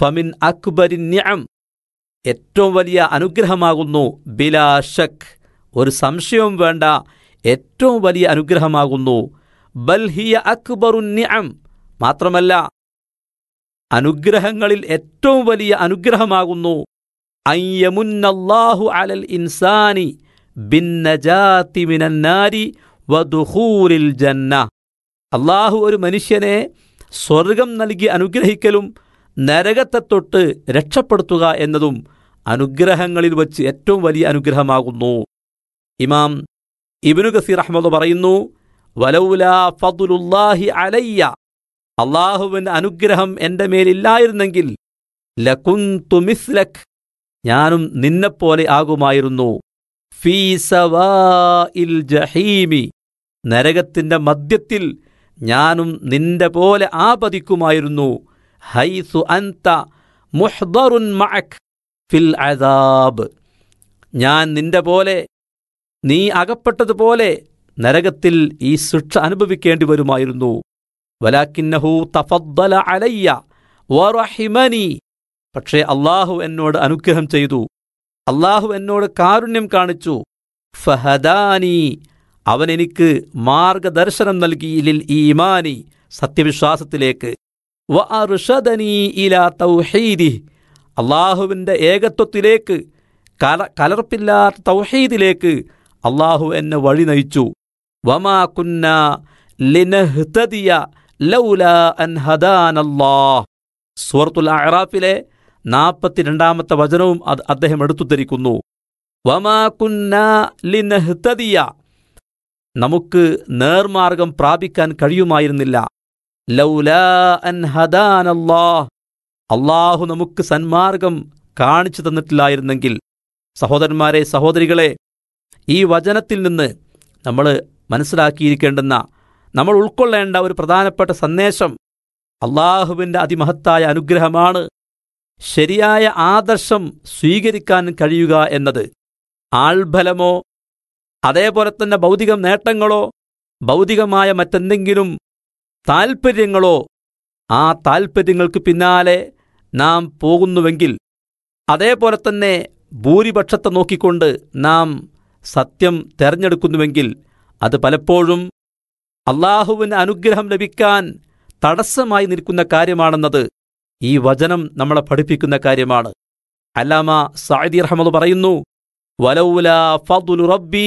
ഫമിൻ അക്ബരിൻ നിഅം ഏറ്റവും വലിയ അനുഗ്രഹമാകുന്നു ബിലാ ഷക് ഒരു സംശയവും വേണ്ട ഏറ്റവും വലിയ അനുഗ്രഹമാകുന്നു ബൽഹിയ അക്ബറുൻ നിഅം മാത്രമല്ല അനുഗ്രഹങ്ങളിൽ ഏറ്റവും വലിയ അനുഗ്രഹമാകുന്നു അയ്യമുന്നല്ലാഹു അലൽ ഇൻസാനി ബിന്നജാതി മിനന്നാരി വദുഖൂലിൽ ജന്ന അള്ളാഹു ഒരു മനുഷ്യനെ സ്വർഗം നൽകി അനുഗ്രഹിക്കലും നരകത്തെ തൊട്ട് രക്ഷപ്പെടുത്തുക എന്നതും അനുഗ്രഹങ്ങളിൽ വച്ച് ഏറ്റവും വലിയ അനുഗ്രഹമാകുന്നു ഇമാം ഇബ്നു ഗസീർ അഹമ്മദ് പറയുന്നു വലൗലാ ഫദ്ലുല്ലാഹി അലയ്യ അള്ളാഹുവിൻ്റെ അനുഗ്രഹം എൻ്റെ മേലില്ലായിരുന്നെങ്കിൽ ലകുന്തു മിസ്ലക് ഞാനും നിന്നെപ്പോലെ ആകുമായിരുന്നു ഫീ സവാഇൽ ജഹീമി നരകത്തിൻ്റെ മധ്യത്തിൽ ഞാനും നിന്റെ പോലെ ആപതിക്കുമായിരുന്നു ഹൈസു അൻത മുഹ്ദറുൻ മഅക് ഫിൽ അദാബ് ഞാൻ നിന്റെ പോലെ നീ അകപ്പെട്ടതുപോലെ നരകത്തിൽ ഈ ശിക്ഷ അനുഭവിക്കേണ്ടി വരുമായിരുന്നു വലാക്കിന്നഹു തഫദ്ദല അലയ്യ വറഹിമനി പക്ഷേ അള്ളാഹു എന്നോട് അനുഗ്രഹം ചെയ്തു അള്ളാഹു എന്നോട് കാരുണ്യം കാണിച്ചു ഫഹദാനി അവൻ എനിക്ക് മാർഗദർശനം നൽകി ലിൽ ഈമാനി സത്യവിശ്വാസത്തിലേക്ക് വ അർഷദനി ഇലാ തൗഹീദി അള്ളാഹുവിൻ്റെ ഏകത്വത്തിലേക്ക് കല കലർപ്പില്ലാത്ത തൗഹീദിലേക്ക് അള്ളാഹു എന്നെ വഴി നയിച്ചു വമാ കുന്ന ലിനഹ്തദിയ ലൗല അൻ ഹദാനല്ലാഹ് സൂറത്തുൽ അഹ്റാഫിലെ നാൽപ്പത്തിരണ്ടാമത്തെ വചനവും അത് അദ്ദേഹം എടുത്തു ധരിക്കുന്നു വമാ കുന്ന ലിനഹ്തദിയ നമുക്ക് നേർമാർഗം പ്രാപിക്കാൻ കഴിയുമായിരുന്നില്ല ലൗലാ അൻ ഹദാനല്ലാഹ് അള്ളാഹു നമുക്ക് സന്മാർഗം കാണിച്ചു തന്നിട്ടില്ലായിരുന്നെങ്കിൽ സഹോദരന്മാരെ സഹോദരികളെ ഈ വചനത്തിൽ നിന്ന് നമ്മൾ മനസ്സിലാക്കിയിരിക്കേണ്ടുന്ന നമ്മൾ ഉൾക്കൊള്ളേണ്ട ഒരു പ്രധാനപ്പെട്ട സന്ദേശം അള്ളാഹുവിൻ്റെ അതിമഹത്തായ അനുഗ്രഹമാണ് ശരിയായ ആദർശം സ്വീകരിക്കാൻ കഴിയുക എന്നത് ആൾബലമോ അതേപോലെ തന്നെ ഭൗതിക നേട്ടങ്ങളോ ഭൗതികമായ മറ്റെന്തെങ്കിലും താൽപ്പര്യങ്ങളോ ആ താൽപ്പര്യങ്ങൾക്ക് പിന്നാലെ നാം പോകുന്നുവെങ്കിൽ അതേപോലെ തന്നെ ഭൂരിപക്ഷത്തെ നോക്കിക്കൊണ്ട് നാം സത്യം തെരഞ്ഞെടുക്കുന്നുവെങ്കിൽ അത് പലപ്പോഴും അള്ളാഹുവിന് അനുഗ്രഹം ലഭിക്കാൻ തടസ്സമായി നിൽക്കുന്ന കാര്യമാണെന്നത് ഈ വചനം നമ്മളെ പഠിപ്പിക്കുന്ന കാര്യമാണ് അല്ലാമ സായിദി റഹ്മദ് പറയുന്നു വലൗല ഫദ്ലു റബ്ബി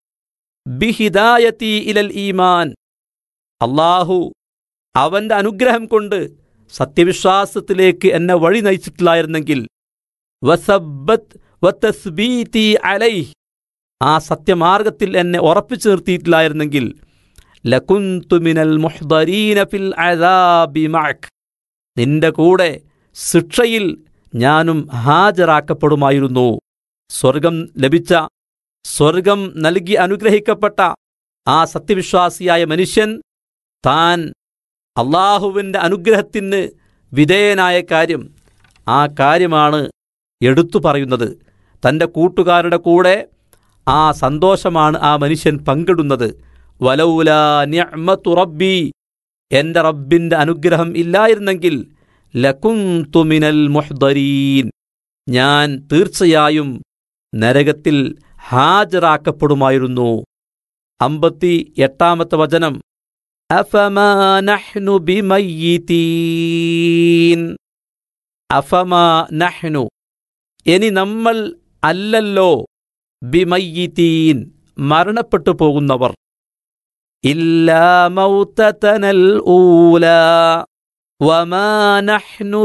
ബിഹിദായത്തി ഇലൽ ഈമാൻ അള്ളാഹു അവന്റെ അനുഗ്രഹം കൊണ്ട് സത്യവിശ്വാസത്തിലേക്ക് എന്നെ വഴി നയിച്ചിട്ടില്ലായിരുന്നെങ്കിൽ വസബ്ബത്ത് വതസ്ബീതി അലൈഹ് ആ സത്യമാർഗത്തിൽ എന്നെ ഉറപ്പിച്ചു നിർത്തിയിട്ടില്ലായിരുന്നെങ്കിൽ ലകുന്തു മിനൽ മുഹ്ദരീന ഫിൽ അദാബി മഅക് നിന്റെ കൂടെ ശിക്ഷയിൽ ഞാനും ഹാജരാക്കപ്പെടുമായിരുന്നു സ്വർഗം ലഭിച്ച സ്വർഗം നൽകി അനുഗ്രഹിക്കപ്പെട്ട ആ സത്യവിശ്വാസിയായ മനുഷ്യൻ താൻ അള്ളാഹുവിൻ്റെ അനുഗ്രഹത്തിന് വിധേയനായ കാര്യം ആ കാര്യമാണ് എടുത്തു പറയുന്നത് തൻ്റെ കൂട്ടുകാരുടെ കൂടെ ആ സന്തോഷമാണ് ആ മനുഷ്യൻ പങ്കിടുന്നത് വലൗല നിഅ്മത്തു റബ്ബി എൻ്റെ റബ്ബിൻ്റെ അനുഗ്രഹം ഇല്ലായിരുന്നെങ്കിൽ ലകുന്തു മിനൽ മുഹ്ദരീൻ ഞാൻ തീർച്ചയായും നരകത്തിൽ ഹാജരാക്കപ്പെടുമായിരുന്നു അമ്പത്തി എട്ടാമത്തെ വചനം അഫമാ നഹ്നു ബിമയ്യിതീൻ അഫമാ നഹ്നു ഇനി നമ്മൾ അല്ലല്ലോ ബിമയ്യിതീൻ മരണപ്പെട്ടു പോകുന്നവർ ഇല്ലാ മൗതതനൽ ഊല വമാ നഹ്നു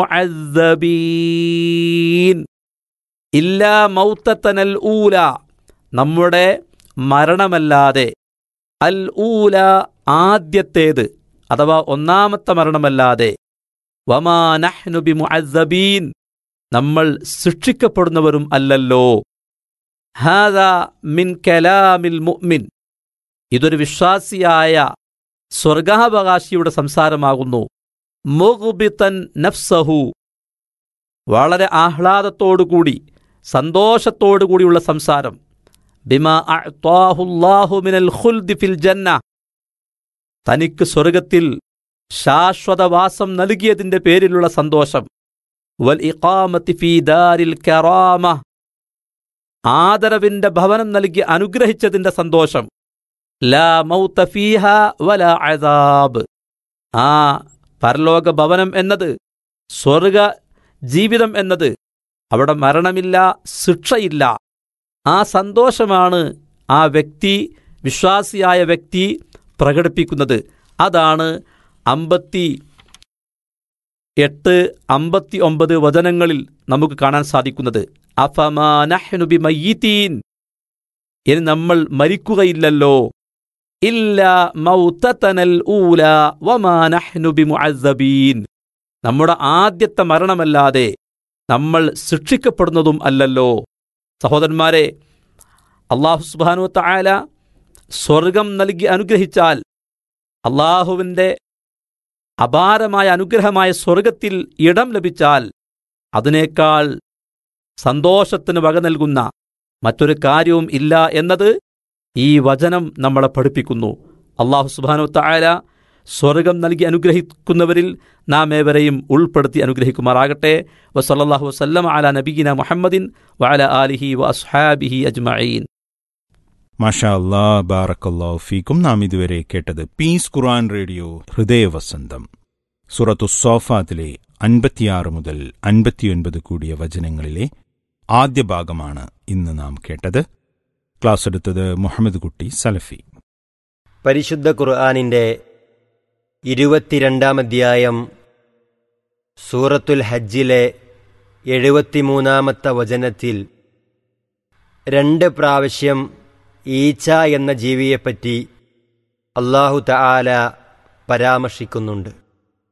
ബിമുഅസ്സബീൻ ഇല്ലാ മൗത്തത്തനൽ ഊല നമ്മുടെ മരണമല്ലാതെ അൽ ഊല ആദ്യത്തേത് അഥവാ ഒന്നാമത്തെ മരണമല്ലാതെ വമാ നഹ്നു ബിമുഅസ്സബീൻ നമ്മൾ ശിക്ഷിക്കപ്പെടുന്നവരും അല്ലല്ലോ ഹാദ മിൻ കലാമിൽ മുഅ്മിൻ ഇതൊരു വിശ്വാസിയായ സ്വർഗാവകാശിയുടെ സംസാരമാകുന്നു മുഗ്ബിതൻ നഫ്സഹു വളരെ ആഹ്ലാദത്തോടുകൂടി സന്തോഷത്തോടുകൂടിയുള്ള സംസാരം ബിമാ അഅ്താഹുല്ലാഹു മിനൽ ഖുൽദി ഫിൽ ജന്ന തനിക്ക് സ്വർഗത്തിൽ ശാശ്വതവാസം നൽകിയതിന്റെ പേരിലുള്ള സന്തോഷം വൽ ഇഖാമത്തി ഫീ ദാരിൽ കറാമ ആദരവിന്റെ ഭവനം നൽകി അനുഗ്രഹിച്ചതിന്റെ സന്തോഷം ലാ മൗത ഫീഹ വല അദാബ് ആ പരലോക ഭവനം എന്നത് സ്വർഗ ജീവിതം എന്നത് അവിടെ മരണമില്ല ശിക്ഷയില്ല ആ സന്തോഷമാണ് ആ വ്യക്തി വിശ്വാസിയായ വ്യക്തി പ്രകടിപ്പിക്കുന്നത് അതാണ് അമ്പത്തി എട്ട് അമ്പത്തി ഒമ്പത് വചനങ്ങളിൽ നമുക്ക് കാണാൻ സാധിക്കുന്നത് അഫമാനഹ്നുബി മയ്യീൻ ഇനി നമ്മൾ മരിക്കുകയില്ലല്ലോ ഇല്ല മൗത്തനൽ ഊല വമാനഹ്നുബി മുഅസ്സബീൻ നമ്മുടെ ആദ്യത്തെ മരണമല്ലാതെ നമ്മൾ ശിക്ഷിക്കപ്പെടുന്നതും അല്ലല്ലോ സഹോദരന്മാരെ അള്ളാഹു സുബാനു തായാല സ്വർഗം നൽകി അനുഗ്രഹിച്ചാൽ അള്ളാഹുവിൻ്റെ അപാരമായ അനുഗ്രഹമായ സ്വർഗത്തിൽ ഇടം ലഭിച്ചാൽ അതിനേക്കാൾ സന്തോഷത്തിന് വക നൽകുന്ന മറ്റൊരു കാര്യവും ഇല്ല എന്നത് ഈ വചനം നമ്മളെ പഠിപ്പിക്കുന്നു അള്ളാഹു സുബാനു തായാല സ്വർഗം നൽകി അനുഗ്രഹിക്കുന്നവരിൽ നാം ഏവരെയും ഉൾപ്പെടുത്തി അനുഗ്രഹിക്കുമാറാകട്ടെ വസല്ലാഹു വസ്ലം അല നബീന മുഹമ്മദിൻ വഅല ആലിഹി വ അസ്ഹാബിഹി അജ്മഈൻ മാഷാ അല്ലാ ബാറക്കല്ലാ ഫീക്കും നാം ഇതുവരെ കേട്ടത് പീസ് ഖുർആൻ റേഡിയോ ഹൃദയവസന്തം സുറത്തു സോഫാത്തിലെ അൻപത്തിയാറ് മുതൽ അൻപത്തിയൊൻപത് കൂടിയ വചനങ്ങളിലെ ആദ്യ ഭാഗമാണ് ഇന്ന് നാം കേട്ടത് ക്ലാസ് എടുത്തത് മുഹമ്മദ് കുട്ടി സലഫി പരിശുദ്ധ ഖുർആാനിൻ്റെ ഇരുപത്തിരണ്ടാം അധ്യായം സൂറത്തുൽ ഹജ്ജിലെ എഴുപത്തിമൂന്നാമത്തെ വചനത്തിൽ രണ്ട് പ്രാവശ്യം ഈച്ച എന്ന ജീവിയെപ്പറ്റി അള്ളാഹു തആല പരാമർശിക്കുന്നുണ്ട്